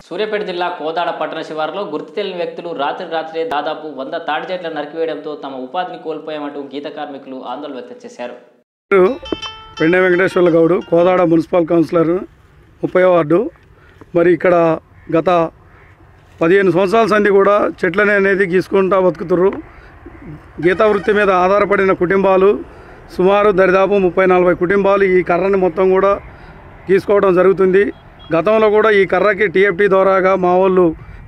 సూర్యాపేట జిల్లా కోదాడ పట్టణ శివారులో గుర్తు తెలియని వ్యక్తులు రాత్రి రాత్రే దాదాపు వంద తాడి చెట్ల నరికివేయడంతో తమ ఉపాధిని కోల్పోయామంటూ గీత కార్మికులు ఆందోళన వ్యక్తం చేశారు పేరు పెండే వెంకటేశ్వర్ల గౌడు కోదాడ మున్సిపల్ కౌన్సిలర్ ముప్పై వార్డు మరి ఇక్కడ గత పదిహేను సంవత్సరాల సంది కూడా చెట్లని అనేది గీసుకుంటా బతుకుతుర్రు గీతా వృత్తి మీద ఆధారపడిన కుటుంబాలు సుమారు దరిదాపు ముప్పై నలభై కుటుంబాలు ఈ కర్రని మొత్తం కూడా గీసుకోవడం జరుగుతుంది గతంలో కూడా ఈ కర్రకి టీఎఫ్టీ ద్వారాగా మా వాళ్ళు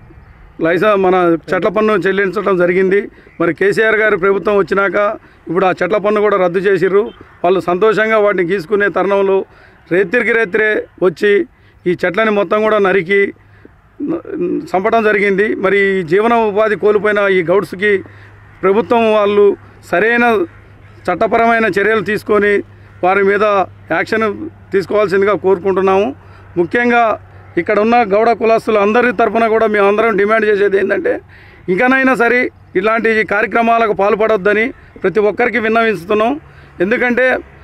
లైసెన్స్ మన చెట్ల పన్ను చెల్లించడం జరిగింది మరి కేసీఆర్ గారి ప్రభుత్వం వచ్చినాక ఇప్పుడు ఆ చెట్ల పన్ను కూడా రద్దు చేసిర్రు వాళ్ళు సంతోషంగా వాటిని గీసుకునే తరుణంలో రేత్రికి రేత్రే వచ్చి ఈ చెట్లని మొత్తం కూడా నరికి న- చంపడం జరిగింది మరి ఈ జీవన ఉపాధి కోల్పోయిన ఈ గౌడ్స్కి ప్రభుత్వం వాళ్ళు సరైన చట్టపరమైన చర్యలు తీసుకొని వారి మీద యాక్షన్ తీసుకోవాల్సిందిగా కోరుకుంటున్నాము ముఖ్యంగా ఇక్కడ ఉన్న గౌడ కులస్తులు అందరి తరఫున కూడా మేము అందరం డిమాండ్ చేసేది ఏంటంటే ఇంకనైనా సరే ఇలాంటి కార్యక్రమాలకు పాల్పడొద్దని ప్రతి ఒక్కరికి విన్నవిస్తున్నాం ఎందుకంటే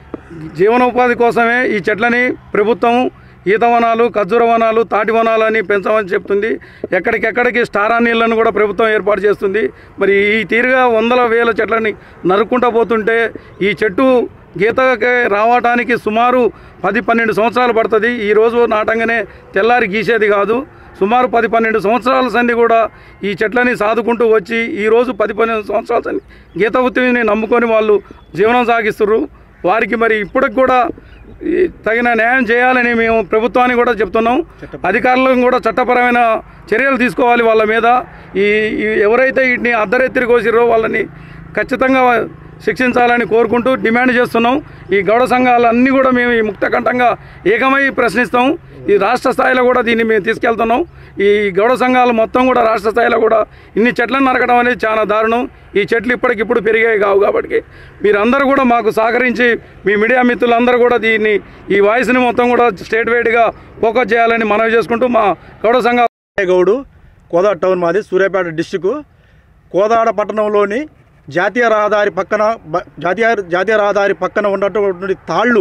జీవనోపాధి కోసమే ఈ చెట్లని ప్రభుత్వం ఈత వనాలు ఖర్జూర వనాలు తాటి వనాలు అని పెంచమని చెప్తుంది ఎక్కడికెక్కడికి స్టారా నీళ్లను కూడా ప్రభుత్వం ఏర్పాటు చేస్తుంది మరి ఈ తీరుగా వందల వేల చెట్లని నరుక్కుంటూ పోతుంటే ఈ చెట్టు గీతకి రావటానికి సుమారు పది పన్నెండు సంవత్సరాలు పడుతుంది ఈ రోజు నాటంగానే తెల్లారి గీసేది కాదు సుమారు పది పన్నెండు సంవత్సరాల సంది కూడా ఈ చెట్లని సాదుకుంటూ వచ్చి ఈ రోజు పది పన్నెండు సంవత్సరాల సంది గీత వృత్తిని నమ్ముకొని వాళ్ళు జీవనం సాగిస్తున్నారు వారికి మరి ఇప్పటికి కూడా ఈ తగిన న్యాయం చేయాలని మేము ప్రభుత్వానికి కూడా చెప్తున్నాం అధికారులను కూడా చట్టపరమైన చర్యలు తీసుకోవాలి వాళ్ళ మీద ఈ ఈ ఎవరైతే వీటిని అర్ధరెత్తిరి కోసిరో వాళ్ళని ఖచ్చితంగా శిక్షించాలని కోరుకుంటూ డిమాండ్ చేస్తున్నాం ఈ గౌడ సంఘాలన్నీ కూడా మేము ఈ ముక్తకంఠంగా ఏకమై ప్రశ్నిస్తాం ఈ రాష్ట్ర స్థాయిలో కూడా దీన్ని మేము తీసుకెళ్తున్నాం ఈ గౌడ సంఘాలు మొత్తం కూడా రాష్ట్ర స్థాయిలో కూడా ఇన్ని చెట్లను నరకడం అనేది చాలా దారుణం ఈ చెట్లు ఇప్పటికిప్పుడు పెరిగాయి కావు కాబట్టి మీరందరూ కూడా మాకు సహకరించి మీ మీడియా మిత్రులందరూ కూడా దీన్ని ఈ వాయిస్ని మొత్తం కూడా స్టేట్ వైడ్గా ఫోకస్ చేయాలని మనవి చేసుకుంటూ మా గౌడ సంఘాలు గౌడు కోదాడ టౌన్ మాది సూర్యాపేట డిస్టిక్ కోదాడ పట్టణంలోని జాతీయ రహదారి పక్కన బ- జాతీయ జాతీయ రహదారి పక్కన ఉన్నటువంటి తాళ్ళు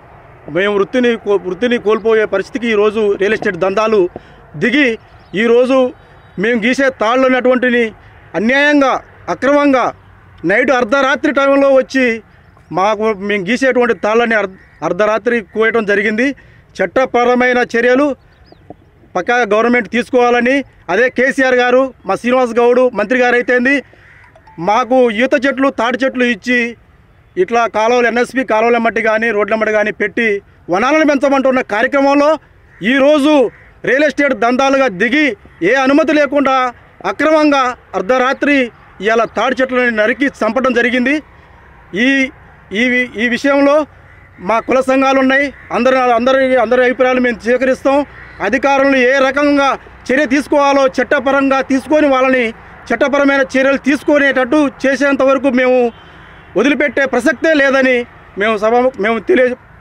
మేము వృత్తిని కో- వృత్తిని కోల్పోయే పరిస్థితికి ఈరోజు రియల్ ఎస్టేట్ దందాలు దిగి ఈరోజు మేము గీసే తాళ్ళు ఉన్నటువంటిని అన్యాయంగా అక్రమంగా నైట్ అర్ధరాత్రి టైంలో వచ్చి మాకు మేము గీసేటువంటి తాళ్ళని అర్ధ అర్ధరాత్రి కోయటం జరిగింది చట్టపరమైన చర్యలు పక్కా గవర్నమెంట్ తీసుకోవాలని అదే కేసీఆర్ గారు మా శ్రీనివాస్ గౌడు మంత్రి గారు అయితేంది మాకు ఈత చెట్లు తాటి చెట్లు ఇచ్చి ఇట్లా కాలువలు ఎన్ఎస్పి కాలువల మట్టి కానీ రోడ్ల మట్టి కానీ పెట్టి వనాలను పెంచమంటున్న కార్యక్రమంలో ఈరోజు రియల్ ఎస్టేట్ దందాలుగా దిగి ఏ అనుమతి లేకుండా అక్రమంగా అర్ధరాత్రి ఇలా తాడి చెట్లను నరికి చంపడం జరిగింది ఈ ఈ వి- ఈ విషయంలో మా కుల సంఘాలు ఉన్నాయి అందరి అందరి అందరి అభిప్రాయాలు మేము స్వీకరిస్తాం అధికారులను ఏ రకంగా చర్య తీసుకోవాలో చట్టపరంగా తీసుకొని వాళ్ళని చట్టపరమైన చర్యలు తీసుకునేటట్టు చేసేంత వరకు మేము వదిలిపెట్టే ప్రసక్తే లేదని మేము సభ మేము తెలియ